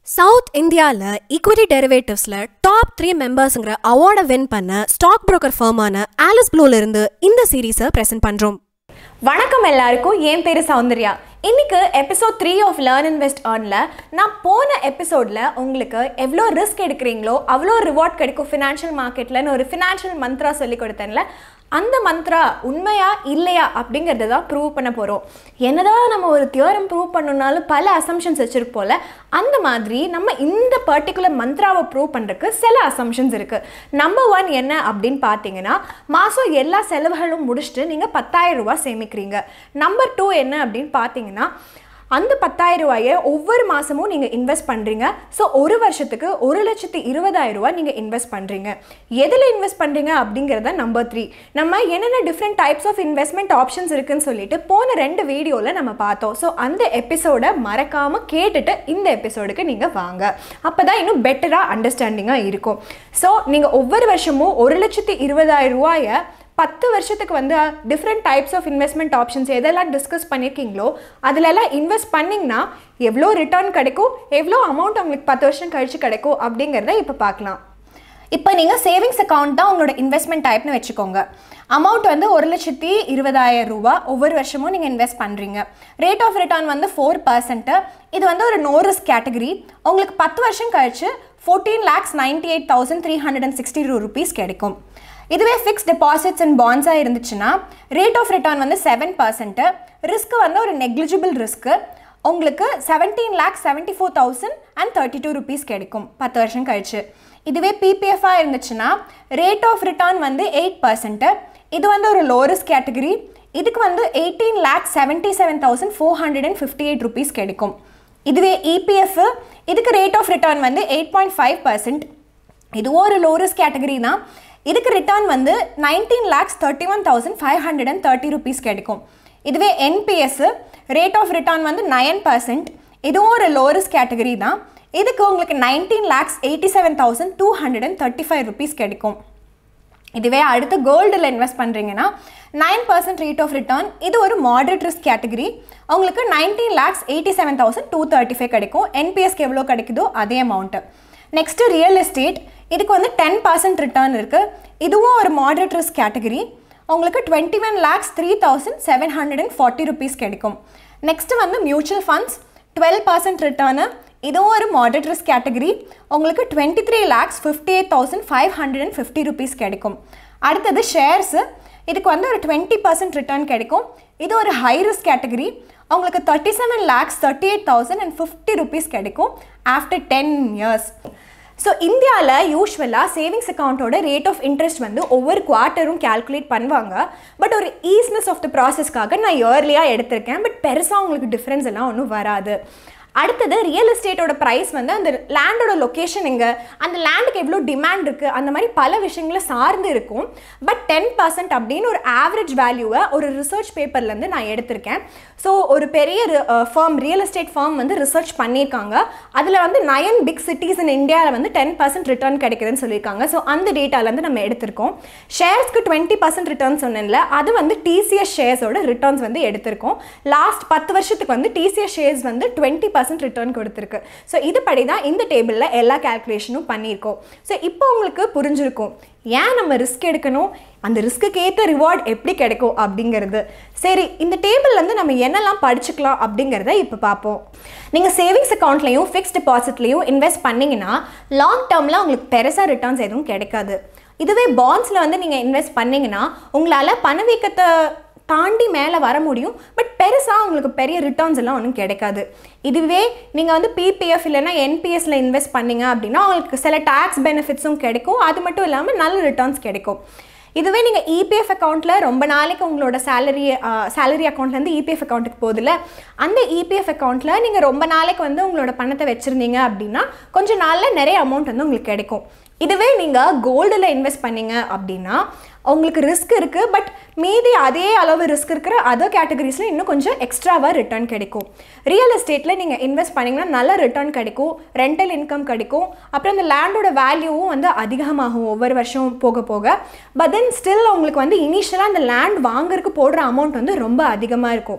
South இந்தியாவில் equity டெரிவேட்டிவ்ஸில் top three மெம்பர்ஸுங்கிற அவார்டை வின் பண்ண ஸ்டாக் புரோக்கர் ஃபர்மான ஆலிஸ் ப்ளூல இருந்து இந்த சீரீஸை ப்ரெசென்ட் பண்ணுறோம் வணக்கம் எல்லாருக்கும் என் பேர் சௌந்தர்யா இன்னைக்கு episode three of learn invest ஏர்னில் நான் போன எபிசோடில் உங்களுக்கு எவ்வளோ ரிஸ்க் எடுக்கிறீங்களோ அவ்வளோ ரிவார்ட் கிடைக்கும் ஃபினான்ஷியல் மார்க்கெட்லன்னு ஒரு ஃபினான்ஷியல் மந்த்ரா சொல்லி கொடுத்தேன்ல அந்த மந்த்ரா உண்மையா இல்லையா அப்படிங்கிறத தான் ப்ரூவ் பண்ண போகிறோம் என்னதான் நம்ம ஒரு தியோரம் ப்ரூவ் பண்ணணும்னாலும் பல அசம்ஷன்ஸ் வச்சுருப்போம்ல அந்த மாதிரி நம்ம இந்த பர்டிகுலர் மந்த்ராவை ப்ரூவ் பண்ணுறதுக்கு சில அசம்ஷன்ஸ் இருக்குது நம்பர் ஒன் என்ன அப்படின்னு பார்த்தீங்கன்னா மாதம் எல்லா செலவுகளும் முடிச்சுட்டு நீங்கள் பத்தாயிரம் ரூபாய் சேமிக்கிறீங்க நம்பர் டூ என்ன அப்படின்னு பார்த்தீங்கன்னா அந்த பத்தாயிரம் ரூபாயை ஒவ்வொரு மாதமும் நீங்கள் இன்வெஸ்ட் பண்ணுறீங்க ஸோ ஒரு வருஷத்துக்கு ஒரு லட்சத்தி இருபதாயிரம் ரூபாய் நீங்கள் இன்வெஸ்ட் பண்ணுறீங்க எதில் இன்வெஸ்ட் பண்ணுறீங்க அப்படிங்கிறத நம்பர் த்ரீ நம்ம என்னென்ன different types of investment options இருக்குன்னு சொல்லிட்டு போன ரெண்டு வீடியோவில் நம்ம பார்த்தோம் ஸோ அந்த எபிசோடை மறக்காமல் கேட்டுட்டு இந்த எபிசோடுக்கு நீங்கள் வாங்க அப்போ தான் இன்னும் பெட்டராக அண்டர்ஸ்டாண்டிங்காக இருக்கும் ஸோ நீங்கள் ஒவ்வொரு வருஷமும் ஒரு லட்சத்தி இருபதாயிரம் ரூபாயை பத்து வருஷத்துக்கு வந்து different types of investment options எதெல்லாம் டிஸ்கஸ் பண்ணியிருக்கீங்களோ அதிலெல்லாம் இன்வெஸ்ட் பண்ணிங்கன்னா எவ்வளோ ரிட்டர்ன் கிடைக்கும் எவ்வளோ அமௌண்ட் உங்களுக்கு பத்து வருஷம் கழிச்சு கிடைக்கும் அப்படிங்கிறத இப்போ பார்க்கலாம் இப்போ நீங்கள் சேவிங்ஸ் அக்கௌண்ட் தான் உங்களோட இன்வெஸ்ட்மெண்ட் டைப்னு வச்சுக்கோங்க அமௌண்ட் வந்து ஒரு லட்சத்தி இருபதாயிரம் ரூபா ஒவ்வொரு வருஷமும் நீங்கள் இன்வெஸ்ட் பண்ணுறீங்க ரேட் ஆஃப் ரிட்டர்ன் வந்து ஃபோர் பர்சன்ட்டு இது வந்து ஒரு நோ ரிஸ்க் கேட்டகரி உங்களுக்கு பத்து வருஷம் கழிச்சு fourteen lakhs ninety eight thousand three hundred and sixty rupees கிடைக்கும் இதுவே ஃபிக்ஸ் டெபாசிட்ஸ் அண்ட் பாண்ட்ஸாக இருந்துச்சுன்னா ரேட் ஆஃப் ரிட்டர்ன் வந்து செவன் பர்சன்ட்டு ரிஸ்க் வந்து ஒரு நெக்லிஜிபிள் ரிஸ்க்கு உங்களுக்கு seventeen lakh seventy four thousand and thirty two rupees கிடைக்கும் பத்து வருஷம் கழிச்சு இதுவே பிபிஎஃபாக இருந்துச்சுன்னா ரேட் ஆஃப் ரிட்டர்ன் வந்து எயிட் பர்சன்ட்டு இது வந்து ஒரு லோரஸ்ட் கேட்டகரி இதுக்கு வந்து eighteen lakh seventy seven thousand four hundred and fifty eight rupees கிடைக்கும் இதுவே இபிஎஃப் இதுக்கு ரேட் ஆஃப் ரிட்டர்ன் வந்து எயிட் பாயிண்ட் ஃபைவ் பர்சன்ட் இதுவும் ஒரு லோரஸ்ட் கேட்டகரி தான் இதுக்கு ரிட்டர்ன் வந்து nineteen lakhs thirty one thousand five hundred and thirty rupees கிடைக்கும் இதுவே என்பிஎஸ் ரேட் ஆஃப் ரிட்டர்ன் வந்து நயன் பர்சன்ட் இதுவும் ஒரு லோரஸ்ட் கேட்டகரி தான் இதுக்கு உங்களுக்கு nineteen lakhs eighty seven thousand two hundred and thirty five rupees கிடைக்கும் இதுவே அடுத்து கோல்டில் இன்வெஸ்ட் பண்ணுறீங்கன்னா nine percent rate of return இது ஒரு மாடரேட் ரிஸ்க் கேட்டகரி உங்களுக்கு nineteen lakhs eighty seven thousand two thirty five கிடைக்கும் என்பிஎஸ்க்கு எவ்வளோ கிடைக்குதோ அதே அமௌண்ட்டு நெக்ஸ்ட்டு ரியல் எஸ்டேட் இதுக்கு வந்து டென் பர்சன்ட் ரிட்டர்ன் இருக்குது இதுவும் ஒரு மாடரேட் ரிஸ்க் கேட்டகரி உங்களுக்கு twenty one lakhs three thousand seven hundred and forty rupees கிடைக்கும் நெக்ஸ்ட்டு வந்து mutual funds twelve percent return இதுவும் ஒரு மாடரேட் ரிஸ்க் கேட்டகரி உங்களுக்கு twenty three lakhs fifty eight thousand five hundred and fifty rupees கிடைக்கும் அடுத்தது shares இதுக்கு வந்து ஒரு டுவெண்ட்டி பர்சன்ட் ரிட்டர்ன் கிடைக்கும் இது ஒரு ஹை ரிஸ்க் கேட்டகரி உங்களுக்கு thirty seven lakhs thirty eight thousand and fifty rupees கிடைக்கும் ஆஃப்டர் டென் இயர்ஸ் ஸோ இந்தியாவில் யூஸ்வலாக சேவிங்ஸ் அக்கௌண்ட்டோட ரேட் ஆஃப் இன்ட்ரெஸ்ட் வந்து ஒவ்வொரு குவார்ட்டரும் கேல்குலேட் பண்ணுவாங்க பட் ஒரு ஈஸ்னஸ் ஆஃப் த ப்ராசஸ்க்காக நான் இயர்லியாக எடுத்திருக்கேன் பட் பெருசாக உங்களுக்கு டிஃப்ரென்ஸ் எல்லாம் ஒன்றும் வராது அடுத்தது ரியல் எஸ்டேட்டோட ப்ரைஸ் வந்து அந்த லேண்டோட லொக்கேஷன் எங்கே அந்த லேண்டுக்கு எவ்வளோ டிமாண்ட் இருக்குது அந்த மாதிரி பல விஷயங்களை சார்ந்து இருக்கும் பட் டென் பர்சன்ட் அப்படின்னு ஒரு ஆவரேஜ் வேல்யூவை ஒரு ரிசர்ச் பேப்பர்லேருந்து நான் எடுத்திருக்கேன் ஸோ ஒரு பெரிய ஃபார்ம் ரியல் எஸ்டேட் ஃபார்ம் வந்து ரிசர்ச் பண்ணியிருக்காங்க அதில் வந்து நயன் பிக் சிட்டிஸ் இன் இந்தியாவில் வந்து டென் பர்சன்ட் ரிட்டர்ன் கிடைக்குதுன்னு சொல்லியிருக்காங்க ஸோ அந்த டேட்டாலேருந்து நம்ம எடுத்திருக்கோம் ஷேர்ஸ்க்கு டுவெண்ட்டி பர்சன்ட் ரிட்டர்ன் சொன்னேன்ல அது வந்து டிசிஎஸ் ஷேர்ஸோட ரிட்டர்ன்ஸ் வந்து எடுத்திருக்கோம் லாஸ்ட் பத்து வருஷத்துக்கு வந்து டிசிஎஸ் ஷேர்ஸ் வந்து டுவெண்ட்டி பர்சன்ட் ரிட்டர்ன் கொடுத்துருக்கு ஸோ இதுபடி தான் இந்த டேபிளில் எல்லா கேல்குலேஷனும் பண்ணியிருக்கோம் ஸோ இப்போ உங்களுக்கு புரிஞ்சிருக்கும் ஏன் நம்ம ரிஸ்க் எடுக்கணும் அந்த ரிஸ்க்கு ஏற்ற ரிவார்ட் எப்படி கிடைக்கும் அப்படிங்கிறது சரி இந்த டேபிள்லேருந்து நம்ம என்னெல்லாம் படிச்சுக்கலாம் அப்படிங்கிறத இப்போ பார்ப்போம் நீங்கள் சேவிங்ஸ் அக்கௌண்ட்லேயும் ஃபிக்ஸ்ட் டெபாசிட்லேயும் இன்வெஸ்ட் பண்ணிங்கன்னா லாங் டேர்மில் உங்களுக்கு பெருசாக ரிட்டர்ன்ஸ் எதுவும் கிடைக்காது இதுவே பாண்ட்ஸில் வந்து நீங்கள் இன்வெஸ்ட் பண்ணிங்கன்னா உங்களால் பணவீக்கத்தை தாண்டி மேலே வர முடியும் பட் பெருசாக உங்களுக்கு பெரிய ரிட்டர்ன்ஸ் எல்லாம் ஒன்றும் கிடைக்காது இதுவே நீங்கள் வந்து பிபிஎஃப் இல்லைன்னா என்பிஎஸ்ல இன்வெஸ்ட் பண்ணீங்க அப்படின்னா உங்களுக்கு சில டேக்ஸ் பெனிஃபிட்ஸும் கிடைக்கும் அது மட்டும் இல்லாமல் நல்ல ரிட்டர்ன்ஸ் கிடைக்கும் இதுவே நீங்கள் இபிஎஃப் அக்கௌண்ட்டில் ரொம்ப நாளைக்கு உங்களோட சேலரி சேலரி அக்கௌண்ட்லேருந்து இபிஎஃப் அக்கௌண்ட்டுக்கு போதில்ல அந்த இபிஎஃப் அக்கௌண்ட்டில் நீங்கள் ரொம்ப நாளைக்கு வந்து உங்களோட பணத்தை வச்சுருந்தீங்க அப்படின்னா கொஞ்சம் நாளில் நிறைய அமௌண்ட் வந்து உங்களுக்கு கிடைக்கும் இதுவே நீங்கள் கோல்டில் இன்வெஸ்ட் பண்ணீங்க அப்படின்னா உங்களுக்கு ரிஸ்க் இருக்குது பட் மீதி அதே அளவு ரிஸ்க் இருக்கிற அதர் கேட்டகரிஸில் இன்னும் கொஞ்சம் எக்ஸ்ட்ராவாக ரிட்டர்ன் கிடைக்கும் ரியல் எஸ்டேட்டில் நீங்கள் இன்வெஸ்ட் பண்ணிங்கன்னா நல்ல ரிட்டர்ன் கிடைக்கும் ரெண்டல் இன்கம் கிடைக்கும் அப்புறம் அந்த லேண்டோட வேல்யூவும் வந்து அதிகமாகும் ஒவ்வொரு வருஷம் போக போக பட் தென் ஸ்டில் உங்களுக்கு வந்து இனிஷியலாக அந்த லேண்ட் வாங்குறதுக்கு போடுற அமௌண்ட் வந்து ரொம்ப அதிகமாக இருக்கும்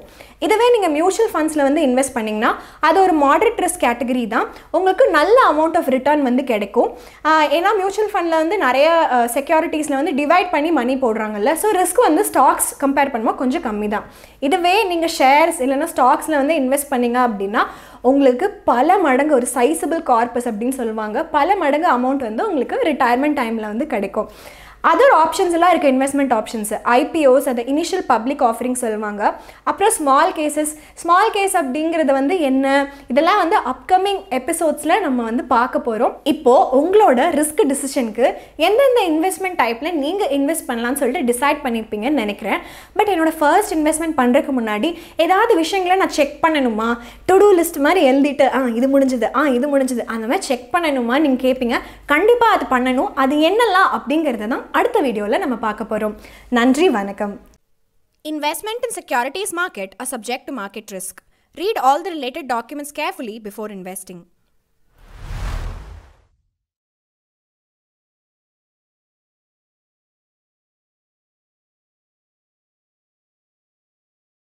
இதுவே நீங்கள் மியூச்சுவல் ஃபண்ட்ஸில் வந்து இன்வெஸ்ட் பண்ணிங்கன்னா அது ஒரு மாடரேட் ரிஸ்க் கேட்டகரி தான் உங்களுக்கு நல்ல அமௌண்ட் ஆஃப் ரிட்டர்ன் வந்து கிடைக்கும் ஆஹ் ஏன்னா மியூச்சுவல் ஃபண்டில் வந்து நிறைய செக்யூரிட்டிஸில் வந்து டிவைட் பண்ணி மணி போடுறாங்கல்ல ஸோ ரிஸ்க் வந்து ஸ்டாக்ஸ் கம்பேர் பண்ணும்போது கொஞ்சம் கம்மி தான் இதுவே நீங்கள் ஷேர்ஸ் இல்லைன்னா ஸ்டாக்ஸில் வந்து இன்வெஸ்ட் பண்ணீங்க அப்படின்னா உங்களுக்கு பல மடங்கு ஒரு சைஸபிள் கார்பஸ் அப்படின்னு சொல்லுவாங்க பல மடங்கு அமௌண்ட் வந்து உங்களுக்கு ரிட்டையர்மெண்ட் டைமில் வந்து கிடைக்கும் அதர் ஆப்ஷன்ஸ் எல்லாம் இருக்குது இன்வெஸ்ட்மெண்ட் ஆப்ஷன்ஸ் ஐபிஓஸ் அது இனிஷியல் பப்ளிக் ஆஃபரிங் சொல்லுவாங்க அப்புறம் ஸ்மால் கேசஸ் ஸ்மால் கேஸ் அப்படிங்கிறது வந்து என்ன இதெல்லாம் வந்து அப்கமிங் எபிசோட்ஸில் நம்ம வந்து பார்க்க போகிறோம் இப்போது உங்களோட ரிஸ்க் டிசிஷனுக்கு எந்தெந்த இன்வெஸ்ட்மெண்ட் டைப்பில் நீங்கள் இன்வெஸ்ட் பண்ணலாம்னு சொல்லிட்டு டிசைட் பண்ணியிருப்பீங்கன்னு நினைக்கிறேன் பட் என்னோட ஃபர்ஸ்ட் இன்வெஸ்ட்மெண்ட் பண்ணுறதுக்கு முன்னாடி ஏதாவது விஷயங்களை நான் செக் பண்ணணுமா டு டூ லிஸ்ட் மாதிரி எழுதிட்டு ஆ இது முடிஞ்சது ஆ இது முடிஞ்சது அந்த மாதிரி செக் பண்ணணுமா நீங்கள் கேட்பீங்க கண்டிப்பாக அது பண்ணணும் அது என்னலாம் அப்படிங்கிறத தான் அடுத்த வீடியோவில் நம்ம பார்க்க போகிறோம் நன்றி வணக்கம் Investment in securities market are subject to market risk. Read all the related documents carefully before investing.